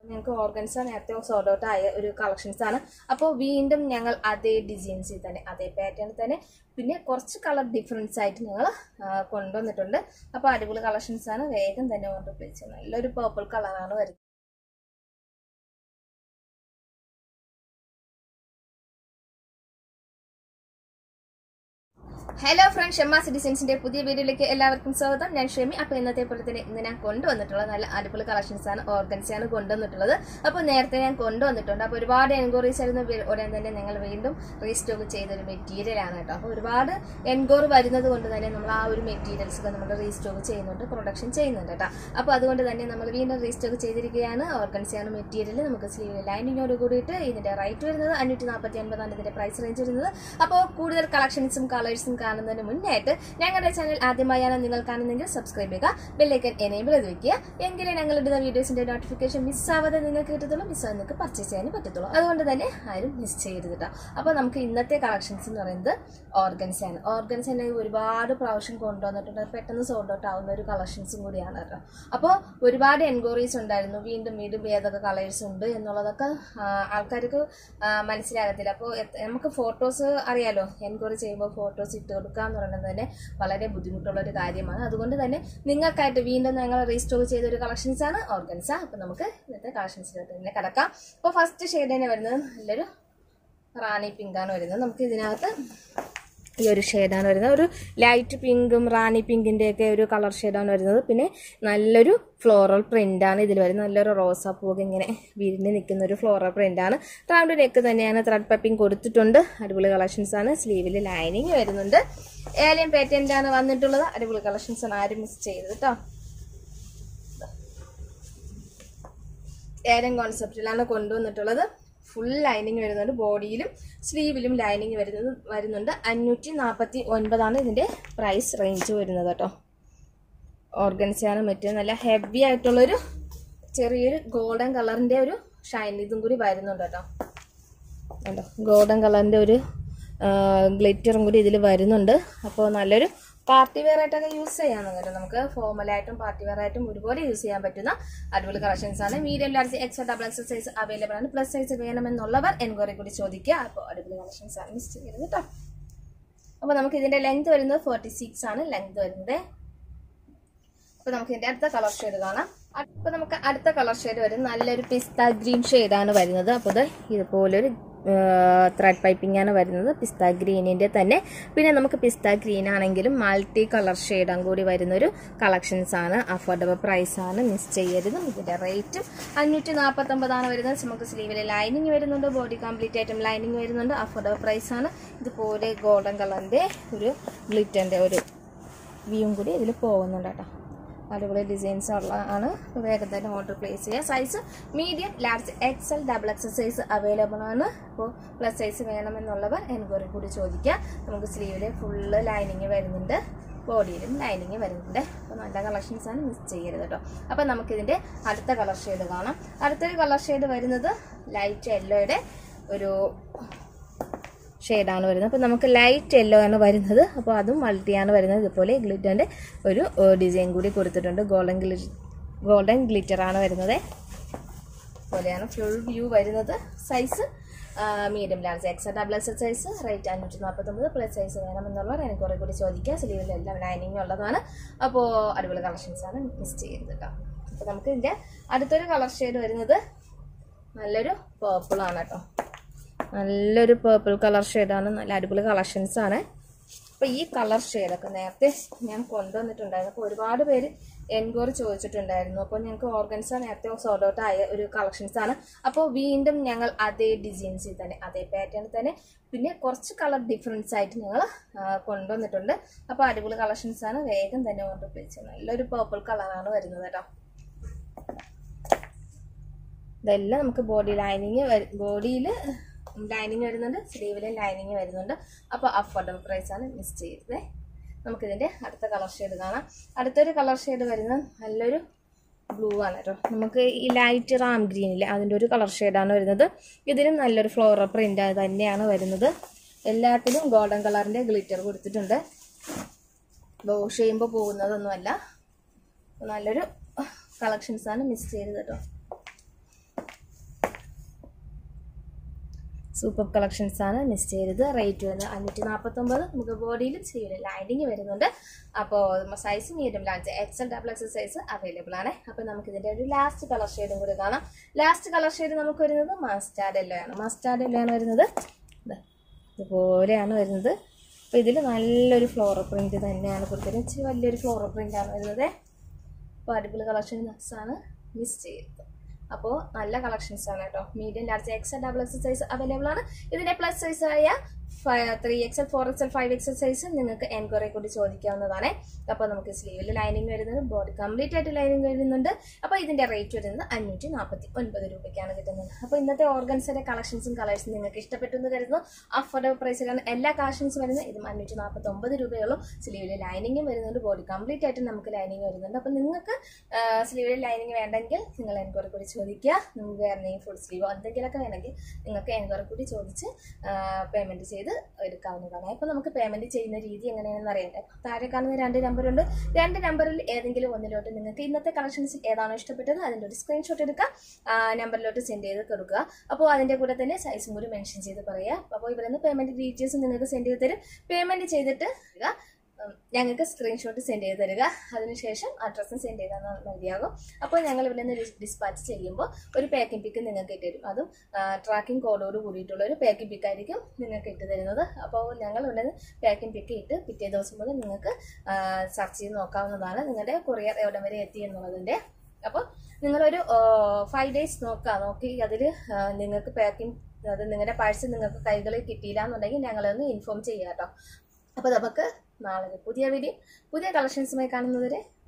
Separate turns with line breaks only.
ഞങ്ങൾക്ക് ഓർഗൻസ നേരത്തെ sort out ആയ ഒരു കളക്ഷൻസ് ആണ് അപ്പോൾ വീണ്ടും ഞങ്ങൾ അതേ ഡിസൈൻസിൽ തന്നെ അതേ പാറ്റേണിൽ തന്നെ പിന്നെ കുറച്ച് കളർ ഡിഫറൻസ് ആയിട്ട് ഞങ്ങൾ കൊണ്ടുവന്നിട്ടുണ്ട് അപ്പോൾ അടിപൊളി കളക്ഷൻസ് ആണ് വേഗം തന്നെ ഓർഡർ പ്ലേസ് ചെയ്യുന്നത് നല്ലൊരു പേർപ്പിൾ കളറാണ് വരുന്നത് ഹലോ ഫ്രണ്ട് ഷെമ്മ സിറ്റിസൻസിന്റെ പുതിയ വീഡിയോയിലേക്ക് എല്ലാവർക്കും സ്വാഗതം ഞാൻ ഷെമി അപ്പൊ ഇന്നത്തെ പോലെ തന്നെ ഇന്ന് ഞാൻ കൊണ്ടുവന്നിട്ടുള്ള നല്ല അടിപൊളി കളക്ഷൻസ് ആണ് ഓർഗൻസ് ആണ് കൊണ്ടുവന്നിട്ടുള്ളത് അപ്പോൾ നേരത്തെ ഞാൻ കൊണ്ടുവന്നിട്ടുണ്ട് അപ്പോൾ ഒരുപാട് എൻക്വയറീസ് ആയിരുന്നു വി- ഉടൻ തന്നെ ഞങ്ങൾ വീണ്ടും റീസ്റ്റോക്ക് ചെയ്തൊരു മെറ്റീരിയൽ ആണ് കേട്ടോ അപ്പോൾ ഒരുപാട് എൻക്വയറി വരുന്നത് കൊണ്ട് തന്നെ നമ്മൾ ആ ഒരു മെറ്റീരിയൽസ് ഒക്കെ നമ്മൾ റീസ്റ്റോക്ക് ചെയ്യുന്നുണ്ട് പ്രൊഡക്ഷൻ ചെയ്യുന്നുണ്ട് കേട്ടോ അപ്പോൾ അതുകൊണ്ട് തന്നെ നമ്മൾ വീണ്ടും റീസ്റ്റോക്ക് ചെയ്തിരിക്കുകയാണ് ഓർഗൻസ് ആണ് മെറ്റീരിയൽ നമുക്ക് സ്ലീവ് ലൈനിങ്ങോട് കൂടിയിട്ട് ഇതിന്റെ റേറ്റ് വരുന്നത് അഞ്ഞൂറ്റി നാൽപ്പത്തി ഒൻപതാണ് ഇതിന്റെ പ്രൈസ് റേഞ്ച് വരുന്നത് അപ്പോൾ കൂടുതൽ കളക്ഷൻസും കളേഴ്സും കാണുന്നതിന് മുന്നായിട്ട് ഞങ്ങളുടെ ചാനൽ ആദ്യമായാണ് നിങ്ങൾ കാണുന്നെങ്കിൽ സബ്സ്ക്രൈബ് ചെയ്യുക ബെല്ലൈക്കൻ എനേബിൾ ചെയ്ത് വെക്കുക എങ്കിലേ ഞങ്ങൾ ഇടുന്ന വീഡിയോസിന്റെ നോട്ടിഫിക്കേഷൻ മിസ്സാവാതെ നിങ്ങൾക്ക് കിട്ടത്തുള്ളൂ മിസ്സാതെ നിങ്ങൾക്ക് പർച്ചേസ് ചെയ്യാനും പറ്റത്തുള്ളൂ അതുകൊണ്ട് തന്നെ ആരും മിസ് ചെയ്യരുത് കേട്ടോ അപ്പോൾ നമുക്ക് ഇന്നത്തെ കളക്ഷൻസ് എന്ന് പറയുന്നത് ഓർഗൻസ് ആണ് ഓർഗൻസ് തന്നെ ഒരുപാട് പ്രാവശ്യം കൊണ്ടുവന്നിട്ടുണ്ട് പെട്ടെന്ന് സോൾഡ് ഔട്ട് ആവുന്ന ഒരു കളക്ഷൻസും കൂടിയാണ് കേട്ടോ അപ്പോൾ ഒരുപാട് എൻക്വയറീസ് ഉണ്ടായിരുന്നു വീണ്ടും വീണ്ടും ഏതൊക്കെ കളേഴ്സ് ഉണ്ട് എന്നുള്ളതൊക്കെ ആ, ആൾക്കാർക്ക് ആ, മനസ്സിലാകത്തില്ല അപ്പോൾ നമുക്ക് ഫോട്ടോസ് അറിയാലോ എൻക്വയറി ചെയ്യുമ്പോൾ ഫോട്ടോസ് ഇട്ട് കൊടുക്കുക എന്ന് പറയുന്നത് തന്നെ വളരെ ബുദ്ധിമുട്ടുള്ള ഒരു കാര്യമാണ് അതുകൊണ്ട് തന്നെ നിങ്ങൾക്കായിട്ട് വീണ്ടും ഞങ്ങൾ റീസ്റ്റോർ ചെയ്ത ഒരു കളക്ഷൻസ് ആണ് ഓർഗൻസ അപ്പോൾ നമുക്ക് ഇന്നത്തെ കളക്ഷൻസിലോട്ട് തന്നെ കിടക്കാം അപ്പോൾ ഫസ്റ്റ് ഷെയ്ഡ് തന്നെ വരുന്നത് നല്ലൊരു റാണി പിങ്ക് ആണ് വരുന്നത് നമുക്ക് ഇതിനകത്ത് ഈ ഒരു ഷെയ്ഡാണ് വരുന്നത് ഒരു ലൈറ്റ് പിങ്കും റാണി പിങ്കിൻ്റെ ഒക്കെ ഒരു കളർ ഷെയ്ഡാണ് വരുന്നത് പിന്നെ നല്ലൊരു ഫ്ലോറൽ പ്രിൻ്റാണ് ഇതിൽ വരുന്നത് നല്ലൊരു റോസാപ്പൂവൊക്കെ ഇങ്ങനെ വിരിഞ്ഞ് നിൽക്കുന്ന ഒരു ഫ്ലോറൽ പ്രിൻ്റാണ് റൗണ്ട് നെക്ക് തന്നെയാണ് ത്രെഡ് പപ്പിംഗ് കൊടുത്തിട്ടുണ്ട് അടിപൊളി കളക്ഷൻസ് ആണ് സ്ലീവിൽ ലൈനിങ് വരുന്നുണ്ട് ഏലിയൻ പാറ്റേണിലാണ് വന്നിട്ടുള്ളത് അടിപൊളി കളക്ഷൻസ് ആണ് ആരും മിസ് ചെയ്തത് കേട്ടോ ഏലം കോൺസെപ്റ്റിലാണ് കൊണ്ടുവന്നിട്ടുള്ളത് ഫുൾ ലൈനിങ് വരുന്നുണ്ട് ബോഡിയിലും സ്ലീവിലും ലൈനിങ് വരുന്നത് വരുന്നുണ്ട് അഞ്ഞൂറ്റി നാൽപ്പത്തി ഒൻപതാണ് ഇതിൻ്റെ പ്രൈസ് റേഞ്ച് വരുന്നത് കേട്ടോ ഓർഗൻസിയാണ് മെറ്റീരിയൽ നല്ല ഹെവി ആയിട്ടുള്ളൊരു ചെറിയൊരു ഗോൾഡൻ കളറിൻ്റെ ഒരു ഷൈൻ ഇതും കൂടി വരുന്നുണ്ട് കേട്ടോ കണ്ടോ ഗോൾഡൻ കളറിൻ്റെ ഒരു ഗ്ലിറ്ററും കൂടി ഇതിൽ വരുന്നുണ്ട് അപ്പോൾ നല്ലൊരു പാർട്ടി വെയർ ആയിട്ടൊക്കെ യൂസ് ചെയ്യാൻ കേട്ടോ നമുക്ക് ഫോർമലായിട്ടും പാർട്ടി വെയർ ആയിട്ടും ഒരുപോലെ യൂസ് ചെയ്യാൻ പറ്റുന്ന അടിപൊളി കളക്ഷൻസ് ആണ് medium large X double X size available ആണ് പ്ലസ് സൈസ് വേണമെന്നുള്ളവർ എൻക്വയറി കൂടി ചോദിക്കുക അപ്പോൾ അടിപൊളി കളക്ഷൻസ് ആണ് മിസ് ചെയ്യരുത് കേട്ടോ അപ്പോൾ നമുക്ക് ഇതിന്റെ ലെങ്ത് വരുന്നത് ഫോർട്ടി സിക്സ് ആണ് ലെങ്ത് വരുന്നത് അപ്പൊ നമുക്ക് ഇതിന്റെ അടുത്ത കളർ ഷെയ്ഡ് കാണാം അപ്പൊ നമുക്ക് അടുത്ത കളർ ഷെയ്ഡ് വരും നല്ലൊരു പിസ്ത ഗ്രീൻ ആണ് വരുന്നത് അപ്പോൾ ഇത് ഇതുപോലൊരു ത്രെഡ് പൈപ്പിംഗ് ആണ് വരുന്നത് പിസ്ത ഗ്രീനിന്റെ തന്നെ പിന്നെ നമുക്ക് പിസ്ത ഗ്രീൻ ആണെങ്കിലും മൾട്ടി കളർ ഷെയ്ഡും കൂടി വരുന്നൊരു കളക്ഷൻസ് ആണ് അഫോർഡബിൾ പ്രൈസ് ആണ് മിസ് ചെയ്യരുത് ഇതിന്റെ റേറ്റും അഞ്ഞൂറ്റി നാൽപ്പത്തൊമ്പതാണ് വരുന്നത് നമുക്ക് സ്ലീവിൽ ലൈനിങ് വരുന്നുണ്ട് ബോഡി കംപ്ലീറ്റ് ആയിട്ടും ലൈനിങ് വരുന്നുണ്ട് അഫോർഡബിൾ പ്രൈസ് ആണ് ഇതുപോലെ ഗോൾഡൻ കളറിന്റെ ഒരു ഗ്ലിറ്ററിന്റെ ഒരു വ്യൂവും കൂടി ഇതിൽ പോകുന്നുണ്ട് കേട്ടോ അടിപൊളി ഡിസൈൻസ് ഉള്ള ആണ് വേഗം തന്നെ ഓർഡർ പ്ലേസ് ചെയ്യുക size medium large XL double XL size available ആണ് അപ്പോൾ പ്ലസ് സൈസ് വേണമെന്നുള്ളവർ എൻക്വയറി കൂടി ചോദിക്കുക നമുക്ക് സ്ലീവിൽ ഫുള്ള് ലൈനിങ് വരുന്നുണ്ട് ബോഡിയിലും ലൈനിങ് വരുന്നുണ്ട് അപ്പോൾ നല്ല കളക്ഷൻസ് ആണ് മിസ് ചെയ്യരുത് കേട്ടോ അപ്പോൾ നമുക്കിതിൻ്റെ അടുത്ത കളർ ഷെയ്ഡ് കാണാം അടുത്തൊരു കളർ ഷെയ്ഡ് വരുന്നത് ലൈറ്റ് യെല്ലോയുടെ ഒരു ഷെയ്ഡാണ് വരുന്നത് അപ്പോൾ നമുക്ക് ലൈറ്റ് യെല്ലോ ആണ് വരുന്നത് അപ്പോൾ അതും മൾട്ടിയാണ് വരുന്നത് ഇതുപോലെ ഗ്ലിറ്ററിൻ്റെ ഒരു ഡിസൈൻ കൂടി കൊടുത്തിട്ടുണ്ട് ഗോൾഡൻ ഗ്ലി ഗോൾഡൻ ഗ്ലിറ്റർ ആണ് വരുന്നത് പോലെയാണ് ഫുൾ വ്യൂ വരുന്നത് size medium large X double X size rate അഞ്ഞൂറ്റി നാൽപ്പത്തൊമ്പത് പ്ലസ് സൈസ് വേണമെന്നുള്ളവർ എനിക്ക് കുറേ കൂടി ചോദിക്കുക സ്ലീവിലെല്ലാം ലൈനിങ് ഉള്ളതാണ് അപ്പോൾ അടിപൊളി കളക്ഷൻസ് ആണ് മിസ് ചെയ്യരുത് കേട്ടോ അപ്പോൾ നമുക്ക് ഇതിൻ്റെ അടുത്തൊരു കളർ ഷെയ്ഡ് വരുന്നത് നല്ലൊരു പേർപ്പിൾ ആണ് കേട്ടോ നല്ലൊരു പേർപ്പിൾ കളർ ഷെയ്ഡാണ് നല്ല അടിപൊളി കളക്ഷൻസ് ആണ് അപ്പോൾ ഈ കളർ ഷെയ്ഡൊക്കെ നേരത്തെ ഞാൻ കൊണ്ടുവന്നിട്ടുണ്ടായിരുന്നു അപ്പോൾ ഒരുപാട് പേര് എൻക്വയറി ചോദിച്ചിട്ടുണ്ടായിരുന്നു അപ്പോൾ ഞങ്ങൾക്ക് ഓർഗൻസ നേരത്തെ സോർട്ട് ഔട്ട് ആയ ഒരു കളക്ഷൻസ് ആണ് അപ്പോൾ വീണ്ടും ഞങ്ങൾ അതേ ഡിസൈൻസിൽ തന്നെ അതേ പാറ്റേണിൽ തന്നെ പിന്നെ കുറച്ച് കളർ ഡിഫറൻസ് ആയിട്ട് ഞങ്ങൾ കൊണ്ടുവന്നിട്ടുണ്ട് അപ്പോൾ അടിപൊളി കളക്ഷൻസ് ആണ് വേഗം തന്നെ ഓർഡർ പ്ലേസ് ചെയ്യുന്നത് നല്ലൊരു പേർപ്പിൾ കളറാണ് വരുന്നത് കേട്ടോ ഇതെല്ലാം നമുക്ക് ബോഡി ലൈനിങ് ബോഡിയിൽ ലൈനിങ് വരുന്നുണ്ട് സ്ലീവിലെ ലൈനിങ് വരുന്നുണ്ട് അപ്പോൾ അഫോർഡബിൾ പ്രൈസ് ആണ് മിസ് ചെയ്തത് നമുക്കിതിൻ്റെ അടുത്ത കളർ ഷെയ്ഡ് കാണാം അടുത്തൊരു കളർ ഷെയ്ഡ് വരുന്നത് നല്ലൊരു ബ്ലൂ ആണ് കേട്ടോ നമുക്ക് ഈ ലൈറ്റ് റാം ഗ്രീനില്ലേ അതിൻ്റെ ഒരു കളർ ഷെയ്ഡാണ് വരുന്നത് ഇതിനും നല്ലൊരു ഫ്ലോറൽ പ്രിൻ്റ് തന്നെയാണ് വരുന്നത് എല്ലാത്തിലും ഗോൾഡൻ കളറിൻ്റെ ഗ്ലിറ്റർ കൊടുത്തിട്ടുണ്ട് വാഷ് ചെയ്യുമ്പോൾ പോകുന്നതൊന്നുമല്ല നല്ലൊരു കളക്ഷൻസാണ് മിസ് ചെയ്തത് കേട്ടോ സൂപ്പർ കളക്ഷൻസ് ആണ് മിസ് ചെയ്തത് റേറ്റ് വരുന്നത് അഞ്ഞൂറ്റി നാൽപ്പത്തൊമ്പത് നമുക്ക് ബോഡിയിലും സ്ലീവിലും ലൈനിങ് വരുന്നുണ്ട് അപ്പോൾ size medium large XL double XL size available ആണ് അപ്പോൾ നമുക്ക് ഇതിൻ്റെ ഒരു ലാസ്റ്റ് കളർ ഷെയ്ഡും കൂടി കാണാം ലാസ്റ്റ് കളർ ഷെയ്ഡ് നമുക്ക് വരുന്നത് മസ്റ്റാർഡ് യെല്ലോ ആണ് മസ്റ്റാർഡ് യെല്ലോ ആണ് വരുന്നത് ദാ ഇതുപോലെയാണ് വരുന്നത് അപ്പോൾ ഇതിൽ നല്ലൊരു ഫ്ലോറൽ പ്രിന്റ് തന്നെയാണ് കൊടുത്തിരുന്നത് ഇച്ചിരി വലിയൊരു ഫ്ലോറൽ പ്രിന്റ് ആണ് വരുന്നത് അപ്പോൾ അടിപൊളി കളക്ഷൻസ് ആണ് മിസ് ചെയ്തത് അപ്പോൾ നല്ല കളക്ഷൻസ് ആണ് കേട്ടോ medium large XL double XL size available ആണ് ഇതിന്റെ പ്ലസ് സൈസ് ആയ three XL four XL five XL size നിങ്ങൾക്ക് എൻക്വയറി കൂടി ചോദിക്കാവുന്നതാണ് അപ്പോൾ നമുക്ക് സ്ലീവിൽ ലൈനിങ് വരുന്നുണ്ട് ബോഡി കംപ്ലീറ്റ് ആയിട്ട് ലൈനിങ് വരുന്നുണ്ട് അപ്പോൾ ഇതിന്റെ റേറ്റ് വരുന്നത് അഞ്ഞൂറ്റി നാൽപ്പത്തി ഒൻപത് രൂപയ്ക്കാണ് കിട്ടുന്നത് അപ്പോൾ ഇന്നത്തെ ഓർഗൻസിന്റെ കളക്ഷൻസും കളേഴ്സും നിങ്ങൾക്ക് ഇഷ്ടപ്പെട്ടു എന്ന് കരുതുന്നു അഫോർഡബിൾ പ്രൈസിലാണ് എല്ലാ കളക്ഷൻസും വരുന്നത് ഇതും അഞ്ഞൂറ്റി നാൽപ്പത്തി ഒമ്പത് രൂപയുള്ളൂ സ്ലീവിൽ ലൈനിങ്ങും വരുന്നുണ്ട് ബോഡി കംപ്ലീറ്റ് ആയിട്ട് നമുക്ക് ലൈനിങ് വരുന്നുണ്ട് അപ്പോൾ നിങ്ങൾക്ക് സ്ലീവിൽ ലൈനിങ് വേണ്ടെങ്കിൽ നിങ്ങൾ എൻക്വയറി കൂടി ചോദിക്കുക നിങ്ങൾക്ക് വേറെ ഫുൾ സ്ലീവോ എന്തെങ്കിലുമൊക്കെ വേണമെങ്കിൽ നിങ്ങൾക്ക് എൻക്വയറി കൂടി ചോദിച്ച് പേയ്മെന്റ് ചെയ്ത് എടുക്കാവുന്നതാണ് അപ്പോൾ നമുക്ക് പേയ്മെന്റ് ചെയ്യുന്ന രീതി എങ്ങനെയാണെന്ന് അറിയണ്ടേ താഴെ കാണുന്ന രണ്ട് നമ്പറുണ്ട് രണ്ട് നമ്പറിൽ ഏതെങ്കിലും ഒന്നിലോട്ട് നിങ്ങൾക്ക് ഇന്നത്തെ കളക്ഷൻസിൽ ഏതാണോ ഇഷ്ടപ്പെട്ടത് അതിൻ്റെ ഒരു സ്ക്രീൻഷോട്ട് എടുക്കുക ആ നമ്പറിലോട്ട് സെൻഡ് ചെയ്ത് കൊടുക്കുക അപ്പോൾ അതിൻ്റെ കൂടെ തന്നെ സൈസും കൂടി മെൻഷൻ ചെയ്ത് പറയുക അപ്പോൾ ഇവിടെ നിന്ന് പേയ്മെന്റ് ഡീറ്റെയിൽസ് നിങ്ങൾക്ക് സെൻഡ് ചെയ്ത് തരും പേയ്മെന്റ് ചെയ്തിട്ട് ഇടുക. ഉം, ഞങ്ങൾക്ക് സ്ക്രീൻഷോട്ട് സെൻഡ് ചെയ്ത് തരിക അതിനുശേഷം അഡ്രസ്സും സെൻഡ് ചെയ്താൽ മതിയാകും അപ്പോൾ ഞങ്ങൾ ഇവിടെ നിന്ന് ഡിസ്പാച്ച് ചെയ്യുമ്പോൾ ഒരു പാക്കിംഗ് പിക്ക് നിങ്ങൾക്ക് ഇട്ട് തരും അതും ട്രാക്കിംഗ് കോഡോട് കൂടിയിട്ടുള്ള ഒരു പാക്കിംഗ് പിക്ക് ആയിരിക്കും നിങ്ങൾക്ക് ഇട്ട് തരുന്നത് അപ്പോൾ ഞങ്ങൾ ഇവിടെ നിന്ന് പാക്കിംഗ് പിക്ക് ഇട്ട് പിറ്റേ ദിവസം മുതൽ നിങ്ങൾക്ക് സെർച്ച് ചെയ്ത് നോക്കാവുന്നതാണ് നിങ്ങളുടെ കൊറിയർ എവിടെ വരെ എത്തി എന്നുള്ളതിൻ്റെ അപ്പോൾ നിങ്ങളൊരു ഫൈവ് ഡേയ്സ് നോക്കുക നോക്കി അതിൽ നിങ്ങൾക്ക് പാക്കിംഗ് അത് നിങ്ങളുടെ പാഴ്സൽ നിങ്ങൾക്ക് കൈകളിൽ കിട്ടിയില്ല എന്നുണ്ടെങ്കിൽ ഞങ്ങളൊന്ന് ഇൻഫോം ചെയ്യാം കേട്ടോ അപ്പോൾ നമുക്ക് നാളെ ഒരു പുതിയ വീഡിയോ പുതിയ കളക്ഷൻസുമായി കാണുന്നവരെ